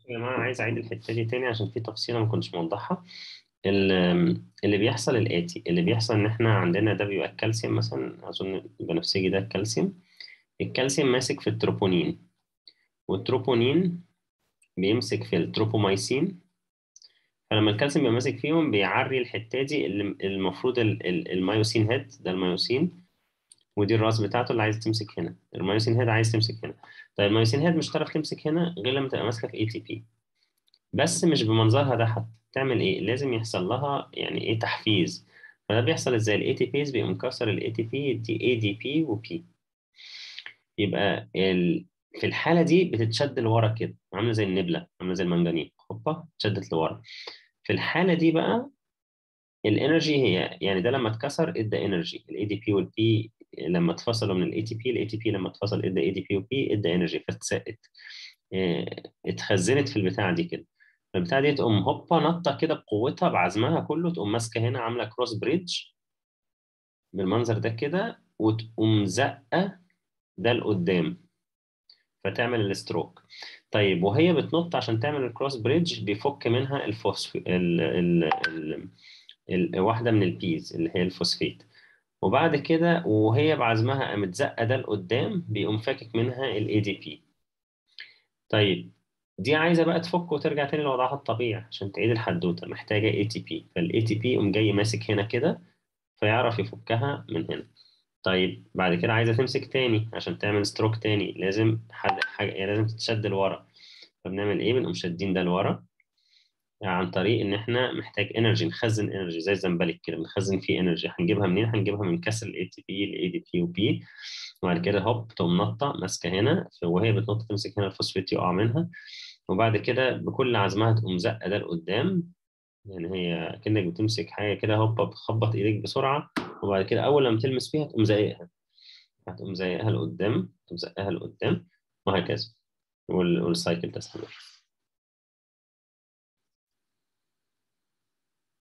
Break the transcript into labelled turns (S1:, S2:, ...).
S1: يا جماعة عايز أعيد الحتة دي تاني عشان في تفصيلة ما كنتش موضحها ال- اللي بيحصل الآتي اللي بيحصل إن إحنا عندنا ده بيبقى الكالسيوم مثلا أظن البنفسجي ده الكالسيوم الكالسيوم ماسك في التروبونين والتروبونين بيمسك في التروبومايسين فلما الكالسيوم بيبقى ماسك فيهم بيعري الحتة دي اللي المفروض ال- ال- الميوسين هيد ده الميوسين ودي الراس بتاعته اللي عايز تمسك هنا الميوسين هيد عايز تمسك هنا طيب الميوسين هيد مش هتعرف تمسك هنا غير لما تبقى ماسكه في اي تي بي بس مش بمنظرها ده حتى تعمل ايه لازم يحصل لها يعني ايه تحفيز فده بيحصل ازاي الاي تي بيز بيقوم مكسر الاي تي بي دي اي دي بي وبي يبقى ال... في الحاله دي بتتشد لورا كده عامله زي النبله عامله زي المنجنيق هوبا اتشدت لورا في الحاله دي بقى الانرجي هي يعني ده لما اتكسر ادى انرجي الاي دي بي والبي لما اتفصلوا من الاي تي بي الاي تي بي لما اتفصل ادى اي دي بي وبي ادى انرجي فاتسقت اتخزنت في البتاعه دي كده البتاعه دي تقوم هوبا نطه كده بقوتها بعزمها كله تقوم ماسكه هنا عامله كروس بريدج بالمنظر ده كده وتقوم زقه ده لقدام فتعمل الستروك طيب وهي بتنط عشان تعمل الكروس بريدج بيفك منها الفوسف ال... ال... ال... ال... واحده من البيز اللي هي الفوسفيت وبعد كده وهي بعزمها قامت زقه ده لقدام بيقوم فاكك منها الاي دي بي طيب دي عايزه بقى تفك وترجع تاني لوضعها الطبيعي عشان تعيد الحدوته محتاجه اي تي بي فالاي تي بي يقوم جاي ماسك هنا كده فيعرف يفكها من هنا طيب بعد كده عايزه تمسك تاني عشان تعمل ستروك تاني لازم حاجه حاجة يعني لازم تتشد لورا فبنعمل ايه بنقوم شادين ده لورا عن طريق ان احنا محتاج انرجي نخزن انرجي زي الزنبلك كده بنخزن فيه انرجي هنجيبها منين هنجيبها من كسر الاي تي بي الاي دي بي وبي وبعد كده هوب تقوم نطه ماسكه هنا وهي بتنط تمسك هنا الفوسفيت يقع منها وبعد كده بكل عزمها تقوم زقه ده لقدام يعني هي كأنك بتمسك حاجه كده هوبا بتخبط ايديك بسرعه وبعد كده اول لما تلمس فيها تقوم زقها هتقوم زقها لقدام تقوم زقها لقدام وهكذا والسايكل تستمر